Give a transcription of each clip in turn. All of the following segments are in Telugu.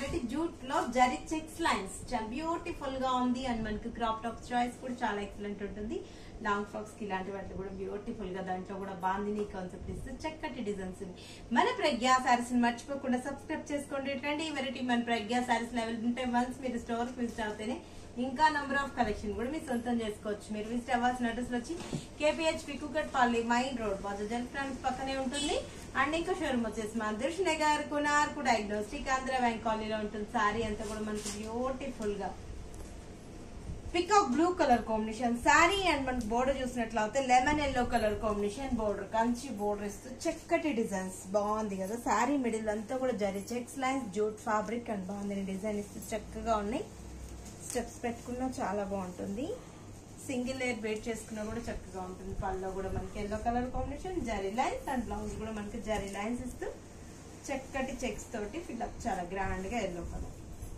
వెరైటీ జూట్ లో జరీ చెక్స్ లైన్స్ చాలా బ్యూటిఫుల్ గా ఉంది అండ్ మనకి క్రాప్ టాప్ చాయిస్ కూడా చాలా ఎక్సలెంట్ ఉంటుంది లాంగ్ ఫ్రాక్స్ కి ఇలాంటి వాటిలో కూడా బ్యూటిఫుల్ గా దాంట్లో కూడా బాందిని కాన్సెప్ట్ ఇస్తూ చక్కటి డిజైన్స్ ఉంది మన ప్రజ్ఞా సారీస్ మర్చిపోకుండా సబ్స్క్రైబ్ చేసుకోండి ఇట్లాంటి ఈ వెరైటీ మన ప్రజ్ఞా సారీస్ లెవెల్ ఉంటే వన్స్ మీరు స్టోర్ విజిట్ అవుతేనే ఇంకా నంబర్ ఆఫ్ కలెక్షన్ కూడా మీరు సొంతం చేసుకోవచ్చు మీరు విజిట్ అవ్వాల్సిన అడ్రస్ వచ్చి KPH Kukatpally main road Bajaj electronics పక్కనే ఉంటుంది అండ్ ఇంకా షోరూమ్ వచ్చేసి మన దర్శన గారు కునార్కు డయాగ్నోస్టిక్ ఆంధ్ర బ్యాంక్ కాలనీలో ఉంటుంది సారీ అంతా కూడా మనకి బ్యూటిఫుల్ గా peacock blue colour combination saree and మనకి బోర్డర్ చూసినట్లయితే lemon yellow colour combination border Kanchi border ఇస్తూ చక్కటి డిజైన్స్ బాగుంది కదా సారీ మిడిల్ అంతా కూడా zari checks lines jute fabric and బాగుంది డిజైన్ ఇస్తూ చక్కగా ఉన్నాయి స్టెప్స్ పెట్టుకున్నా చాలా బాగుంటుంది సింగిల్ లేయర్ వెయిట్ చేసుకున్నా కూడా చక్కగా ఉంటుంది పళ్ళలో కూడా మనకి yellow colour combination zari lines and blouse కూడా మనకి జరీ లైన్స్ ఇస్తూ చక్కటి చెక్స్ తోటి ఫిల్అప్ చాలా గ్రాండ్ గా ఎల్లో కలర్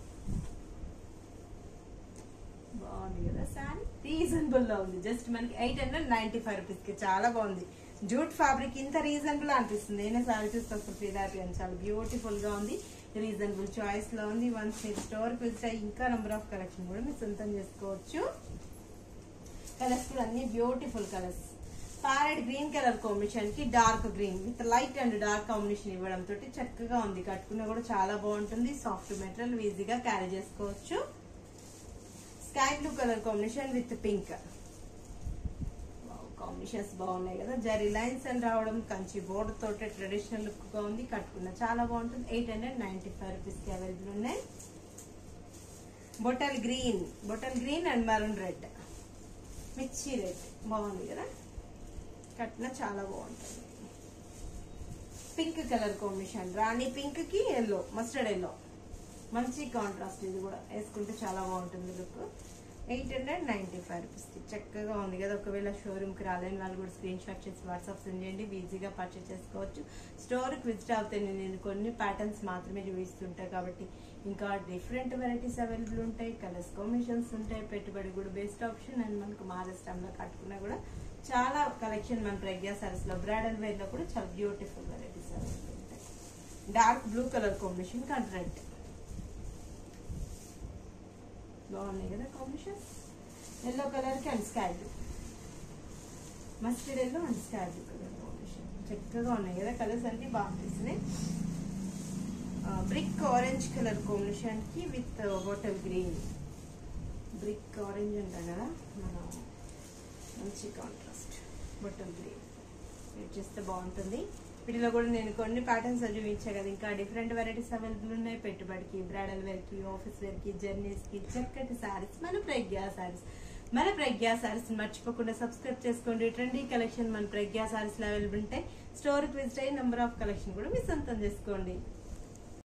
బాగుంది కదా సారీ రీజనబుల్ లో ఉంది జస్ట్ మనకి eight hundred ninety five rupees కి చాలా బాగుంది జూట్ ఫ్యాబ్రిక్ ఇంత రీజనబుల్ అనిపిస్తుంది నేనే సారీ చూస్తే అసలు ఫీల్ అయిపోయాను చాలా బ్యూటిఫుల్ గా ఉంది రీజనబుల్ చాయిస్ లో ఉంది వన్స్ మీరు స్టోర్ పిలిచే ఇంకా నెంబర్ ఆఫ్ కలెక్షన్ కూడా మీరు సొంతం చేసుకోవచ్చు కలర్స్ కూడా అన్ని beautiful colours parrot green colour combination కి dark green with light and dark combination ఇవ్వడం తోటి చక్కగా ఉంది కట్టుకున్నా కూడా చాలా బాగుంటుంది సాఫ్ట్ మెటీరియల్ ఈజీగా క్యారీ చేసుకోవచ్చు sky blue colour combination with pink combinations బాగున్నాయి కదా జరీ లైన్స్ అని రావడం కంచి బోర్డర్ తోటి ట్రెడిషనల్ లుక్ గా ఉంది కట్టుకున్న చాలా బాగుంటుంది eight hundred ninety five rupees కి అవైలబుల్ ఉన్నాయి bottle green bottle green and maroon red మిర్చి రెడ్ బాగుంది కదా కట్టిన చాలా బాగుంటుంది pink colour combination rani pink కి ఎల్లో మస్టర్డ్ ఎల్లో మంచి కాంట్రాస్ట్ ఇది కూడా వేసుకుంటే చాలా బాగుంటుంది look eight hundred ninety five rupees చక్కగా ఉంది కదా ఒకవేళ షోరూమ్కి రాలేని వాళ్ళు కూడా స్క్రీన్ షాట్ చేసి వాట్సాప్ సెండ్ చేయండి ఈజీగా పర్చేస్ చేసుకోవచ్చు స్టోర్కి విజిట్ అవుతే నేను కొన్ని ప్యాటర్న్స్ మాత్రమే చూపిస్తుంటా కాబట్టి ఇంకా డిఫరెంట్ వెరైటీస్ అవైలబుల్ ఉంటాయి కలర్స్ కాంబినేషన్స్ ఉంటాయి పెట్టుబడి కూడా బెస్ట్ ఆప్షన్ అండ్ మనకు మహారాష్ట్రంలో కట్టుకున్నా కూడా చాలా కలెక్షన్ మన ప్రజ్ఞా సారీస్ లో బ్రైడల్ వేర్ లో కూడా చాలా బ్యూటిఫుల్ వెరైటీస్ అవైలబుల్ ఉంటాయి డార్క్ బ్లూ కలర్ కాంబినేషన్ కానీ రెడ్ బాగున్నాయి కదా కాంబినేషన్ ఎల్లో కలర్ కి and sky blue mustard yellow and sky blue colour combination చక్కగా ఉన్నాయి కదా కలర్స్ అన్ని బాగా అనిపిస్తున్నాయి బ్రిక్ ఆరెంజ్ కలర్ కాంబినేషన్ కి with bottle green brick orange అంటాం కదా మనం మంచి కాంట్రాస్ట్ బొట్టల్ గ్రీన్ వెయిట్ చేస్తే బాగుంటుంది వీటిలో కూడా నేను కొన్ని ప్యాటర్న్స్ చూపించా కదా ఇంకా డిఫరెంట్ వెరైటీస్ అవైలబుల్ ఉన్నాయి పెట్టుబడికి బ్రైడల్ వేర్ కి ఆఫీస్ వేర్ కి జర్నీస్ కి చక్కటి సారీస్ మన ప్రజ్ఞా సారీస్ మన ప్రజ్ఞా సారీస్ మర్చిపోకుండా సబ్స్క్రైబ్ చేసుకోండి ట్రెండీ కలెక్షన్ మన ప్రజ్ఞా సారీస్ లో అవైలబుల్ ఉంటాయి స్టోర్ కి విజిట్ అయ్యి నెంబర్ ఆఫ్ కలెక్షన్ కూడా మీ సొంతం చేసుకోండి